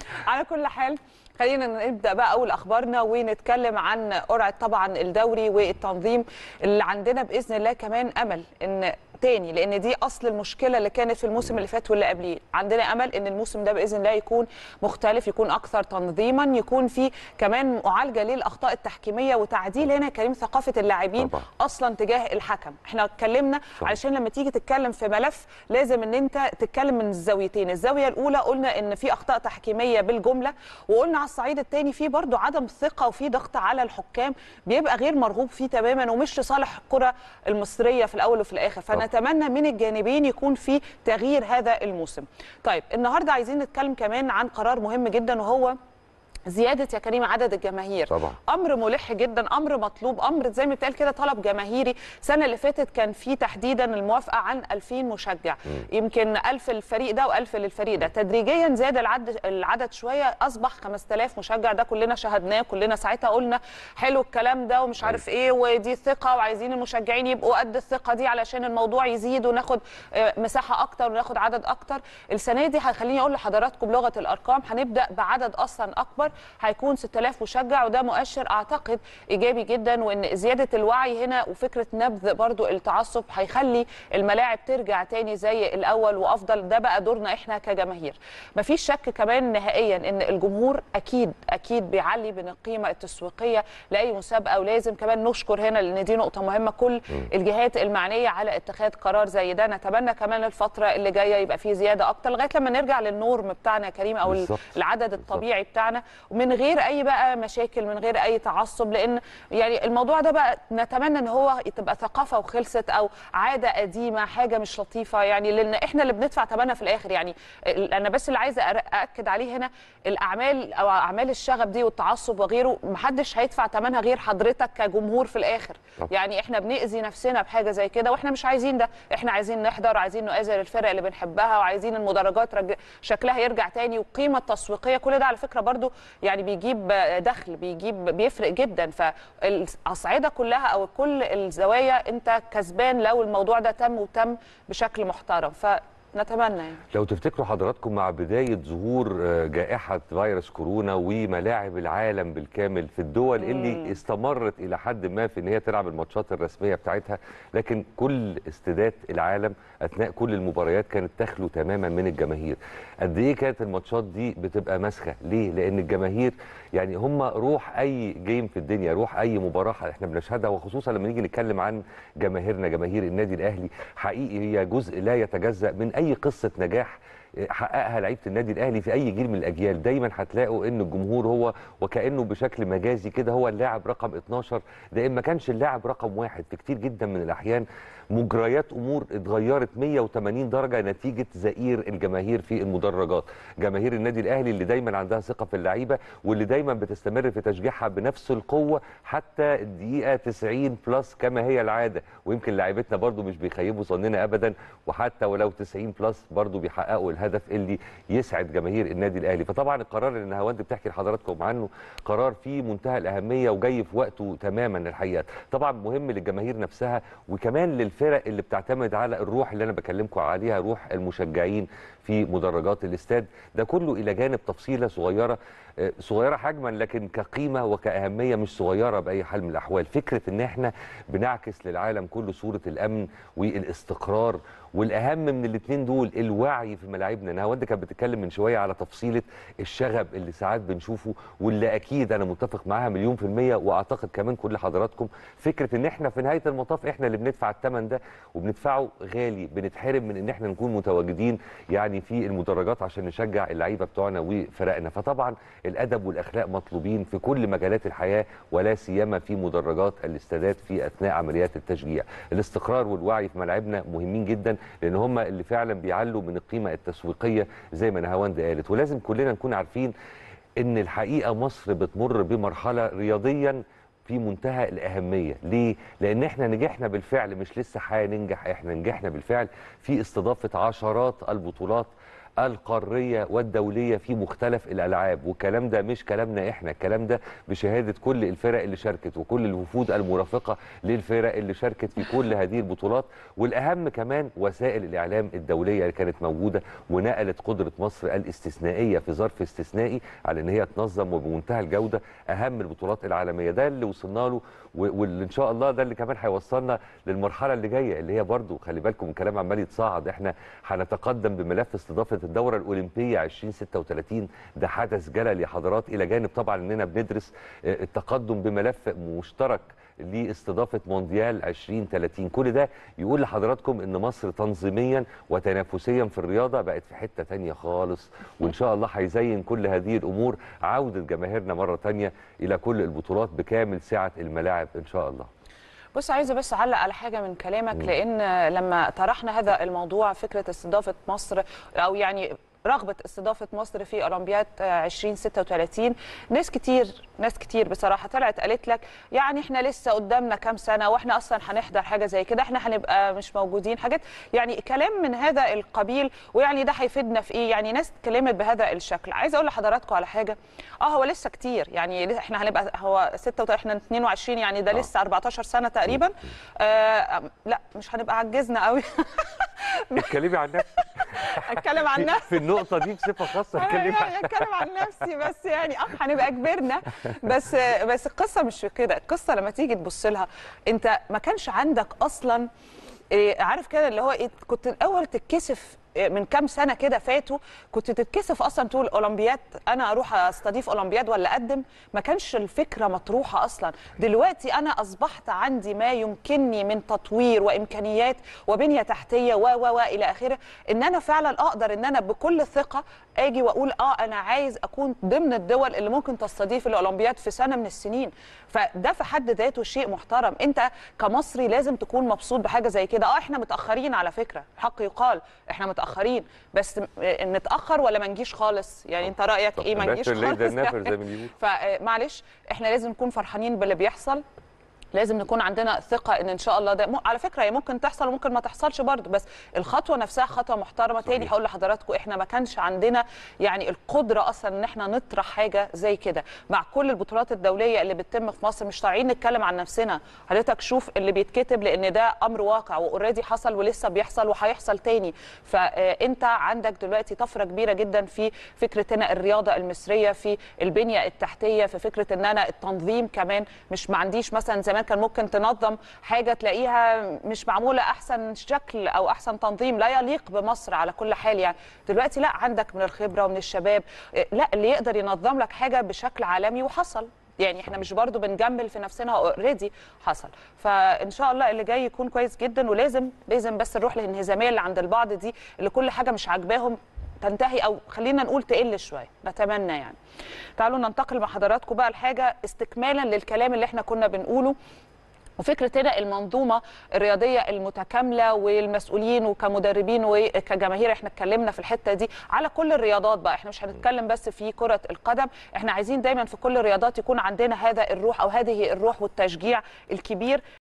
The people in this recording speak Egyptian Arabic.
على كل حال خلينا نبدا بقى اول اخبارنا ونتكلم عن قرعه طبعا الدوري والتنظيم اللي عندنا باذن الله كمان امل ان تاني لان دي اصل المشكله اللي كانت في الموسم اللي فات واللي قبليه عندنا امل ان الموسم ده باذن الله يكون مختلف يكون اكثر تنظيما يكون في كمان معالجه للاخطاء التحكيميه وتعديل هنا كريم ثقافه اللاعبين طبعا. اصلا تجاه الحكم احنا اتكلمنا صح. علشان لما تيجي تتكلم في ملف لازم ان انت تتكلم من الزاويتين الزاويه الاولى قلنا ان في اخطاء تحكيميه بالجمله وقلنا على الصعيد الثاني في برضو عدم ثقه وفي ضغط على الحكام بيبقى غير مرغوب فيه تماما ومش لصالح الكره المصريه في الاول وفي الاخر فنتمنى من الجانبين يكون في تغيير هذا الموسم طيب النهارده عايزين نتكلم كمان عن قرار مهم جدا وهو زياده يا كريم عدد الجماهير طبعا. امر ملح جدا امر مطلوب امر زي ما بتقال كده طلب جماهيري السنه اللي فاتت كان في تحديدا الموافقه عن 2000 مشجع يمكن 1000 للفريق ده و1000 للفريق ده تدريجيا زاد العدد العدد شويه اصبح 5000 مشجع ده كلنا شاهدناه كلنا ساعتها قلنا حلو الكلام ده ومش عارف ايه ودي ثقه وعايزين المشجعين يبقوا قد الثقه دي علشان الموضوع يزيد وناخد آه، مساحه اكتر وناخد عدد اكتر السنه دي هخليني اقول لحضراتكم بلغه الارقام هنبدا بعدد اصلا اكبر هيكون 6000 مشجع وده مؤشر اعتقد ايجابي جدا وان زياده الوعي هنا وفكره نبذ برضو التعصب هيخلي الملاعب ترجع تاني زي الاول وافضل ده بقى دورنا احنا كجماهير مفيش شك كمان نهائيا ان الجمهور اكيد اكيد بيعلي من القيمه التسويقيه لاي مسابقه ولازم كمان نشكر هنا لان دي نقطه مهمه كل الجهات المعنيه على اتخاذ قرار زي ده نتمنى كمان الفتره اللي جايه يبقى فيه زياده اكتر لغايه لما نرجع للنورم بتاعنا يا كريم او بالظبط. العدد الطبيعي بتاعنا ومن غير اي بقى مشاكل من غير اي تعصب لان يعني الموضوع ده بقى نتمنى ان هو تبقى ثقافه وخلصت او عاده قديمه حاجه مش لطيفه يعني لان احنا اللي بندفع ثمنها في الاخر يعني ال- انا بس اللي عايزه أر- ااكد عليه هنا الاعمال او اعمال الشغب دي والتعصب وغيره محدش هيدفع ثمنها غير حضرتك كجمهور في الاخر طبعا. يعني احنا بنأذي نفسنا بحاجه زي كده واحنا مش عايزين ده احنا عايزين نحضر عايزين نؤازر الفرق اللي بنحبها وعايزين المدرجات رج... شكلها يرجع تاني والقيمه التسويقيه كل ده على فكره برضو يعني بيجيب دخل بيجيب بيفرق جدا فالأصعدة كلها او كل الزوايا انت كسبان لو الموضوع ده تم وتم بشكل محترم فنتمنى يعني لو تفتكروا حضراتكم مع بداية ظهور آه، جائحة فيروس كورونا وملاعب العالم بالكامل في الدول اللي استمرت إلى حد ما في إن هي تلعب الماتشات الرسمية بتاعتها لكن كل استادات العالم أثناء كل المباريات كانت تخلو تماما من الجماهير قد إيه كانت الماتشات دي بتبقى مسخة ليه؟ لأن الجماهير يعني هم روح أي جيم في الدنيا روح أي مباراة احنا بنشهدها وخصوصا لما نيجي نتكلم عن جماهيرنا جماهير النادي الأهلي حقيقي هي جزء لا يتجزأ من أي قصة نجاح حققها لعيبه النادي الاهلي في اي جيل من الاجيال دايما هتلاقوا ان الجمهور هو وكانه بشكل مجازي كده هو اللاعب رقم 12 ده إن ما كانش اللاعب رقم واحد في كتير جدا من الاحيان مجريات امور اتغيرت 180 درجه نتيجه زئير الجماهير في المدرجات جماهير النادي الاهلي اللي دايما عندها ثقه في اللعيبه واللي دايما بتستمر في تشجيعها بنفس القوه حتى الدقيقه 90 بلس كما هي العاده ويمكن لاعيبتنا برضو مش بيخيبوا ظننا ابدا وحتى ولو 90 بلس برضو بيحققوا الهدف اللي يسعد جماهير النادي الاهلي فطبعا القرار اللي نهاوند بتحكي لحضراتكم عنه قرار فيه منتهى الاهميه وجاي في وقته تماما الحقيقه طبعا مهم للجماهير نفسها وكمان للفرق اللي بتعتمد على الروح اللي انا بكلمكم عليها روح المشجعين في مدرجات الاستاد ده كله الى جانب تفصيله صغيره آه، صغيره حجما لكن كقيمه وكاهميه مش صغيره باي حال من الاحوال فكره ان احنا بنعكس للعالم كله صوره الامن والاستقرار والاهم من الاثنين دول الوعي في ملاعبنا نهاوند كانت بتتكلم من شويه على تفصيله الشغب اللي ساعات بنشوفه واللي اكيد انا متفق معاها مليون في الميه واعتقد كمان كل حضراتكم فكره ان احنا في نهايه المطاف احنا اللي بندفع الثمن ده وبندفعه غالي بنتحرم من ان احنا نكون متواجدين يعني في المدرجات عشان نشجع اللعيبه بتوعنا وفرقنا فطبعا الادب والاخلاق مطلوبين في كل مجالات الحياه ولا سيما في مدرجات الاستادات في اثناء عمليات التشجيع الاستقرار والوعي في ملاعبنا مهمين جدا لان هم اللي فعلا بيعلوا من القيمه التسويقيه زي ما نهاوند قالت ولازم كلنا نكون عارفين ان الحقيقه مصر بتمر بمرحله رياضيا في منتهى الأهمية ليه؟ لأن احنا نجحنا بالفعل مش لسه هننجح احنا نجحنا بالفعل في استضافة عشرات البطولات القاريه والدوليه في مختلف الالعاب والكلام ده مش كلامنا احنا الكلام ده بشهاده كل الفرق اللي شاركت وكل الوفود المرافقه للفرق اللي شاركت في كل هذه البطولات والاهم كمان وسائل الاعلام الدوليه اللي كانت موجوده ونقلت قدره مصر الاستثنائيه في ظرف استثنائي على ان هي تنظم وبمنتهى الجوده اهم البطولات العالميه ده اللي وصلنا له و- واللي ان شاء الله ده اللي كمان هيوصلنا للمرحله اللي جايه اللي هي برضو خلي بالكم الكلام عمال يتصاعد احنا هنتقدم بملف استضافه الدوره الاولمبيه 2036 ده حدث جلل يا حضرات الى جانب طبعا اننا بندرس آه، التقدم بملف مشترك لاستضافه مونديال 2030 كل ده يقول لحضراتكم ان مصر تنظيميا وتنافسيا في الرياضه بقت في حته تانية خالص وان شاء الله هيزين كل هذه الامور عوده جماهيرنا مره تانية الى كل البطولات بكامل سعه الملاعب ان شاء الله بص عايزه بس اعلق على حاجه من كلامك لان لما طرحنا هذا الموضوع فكره استضافه مصر او يعني رغبه استضافه مصر في اولمبياد آه، 2036 ناس كتير ناس كتير بصراحه طلعت قالت لك يعني احنا لسه قدامنا كام سنه واحنا اصلا هنحضر حاجه زي كده احنا هنبقى مش موجودين حاجات يعني كلام من هذا القبيل ويعني ده هيفيدنا في ايه يعني ناس اتكلمت بهذا الشكل عايزه اقول لحضراتكم على حاجه اه هو لسه كتير يعني احنا هنبقى هو 6 احنا 22 يعني ده آه. لسه 14 سنه تقريبا آه لا مش هنبقى عجزنا قوي اتكلمي عن نفسك اتكلم عن نفسي في النقطه دي بصفه خاصه أنا اتكلمي عن يعني اتكلم عن نفسي بس يعني اه هنبقى كبرنا بس بس القصه مش في كده القصه لما تيجي تبص لها انت ما كانش عندك اصلا إيه، عارف كده اللي هو ايه كنت الاول تتكسف إيه، من كام سنه كده فاتوا كنت تتكسف اصلا تقول اولمبياد انا اروح استضيف اولمبياد ولا اقدم ما كانش الفكره مطروحه اصلا دلوقتي انا اصبحت عندي ما يمكنني من تطوير وامكانيات وبنيه تحتيه و و و الى اخره ان انا فعلا اقدر ان انا بكل ثقه اجي واقول اه انا عايز اكون ضمن الدول اللي ممكن تستضيف الاولمبياد في سنه من السنين فده في حد ذاته شيء محترم انت كمصري لازم تكون مبسوط بحاجه زي كده اه احنا متاخرين على فكره حق يقال احنا متاخرين بس م- نتاخر ولا ما نجيش خالص يعني انت رايك ايه ما نجيش better late خالص than never يعني. زي ما بيقولوا. فمعلش احنا لازم نكون فرحانين باللي بيحصل لازم نكون عندنا ثقه ان ان شاء الله ده م... على فكره هي ممكن تحصل وممكن ما تحصلش برضه بس الخطوه نفسها خطوه محترمه تاني صحيح. هقول لحضراتكم احنا ما كانش عندنا يعني القدره اصلا ان احنا نطرح حاجه زي كده مع كل البطولات الدوليه اللي بتتم في مصر مش طالعين نتكلم عن نفسنا حضرتك شوف اللي بيتكتب لان ده امر واقع واوريدي حصل ولسه بيحصل وهيحصل تاني فانت عندك دلوقتي طفره كبيره جدا في فكره هنا الرياضه المصريه في البنيه التحتيه في فكره ان انا التنظيم كمان مش ما عنديش مثلا زمان كان ممكن تنظم حاجه تلاقيها مش معموله احسن شكل او احسن تنظيم لا يليق بمصر على كل حال يعني دلوقتي لا عندك من الخبره ومن الشباب إيه، لا اللي يقدر ينظم لك حاجه بشكل عالمي وحصل يعني احنا مش برضو بنجمل في نفسنا اوريدي حصل فان شاء الله اللي جاي يكون كويس جدا ولازم لازم بس نروح للانهزاميه اللي عند البعض دي اللي كل حاجه مش عاجباهم تنتهي او خلينا نقول تقل شويه نتمنى يعني تعالوا ننتقل مع حضراتكم بقى لحاجه استكمالا للكلام اللي احنا كنا بنقوله وفكره هنا المنظومه الرياضيه المتكامله والمسؤولين وكمدربين وكجماهير احنا اتكلمنا في الحته دي على كل الرياضات بقى احنا مش هنتكلم بس في كره القدم احنا عايزين دايما في كل الرياضات يكون عندنا هذا الروح او هذه الروح والتشجيع الكبير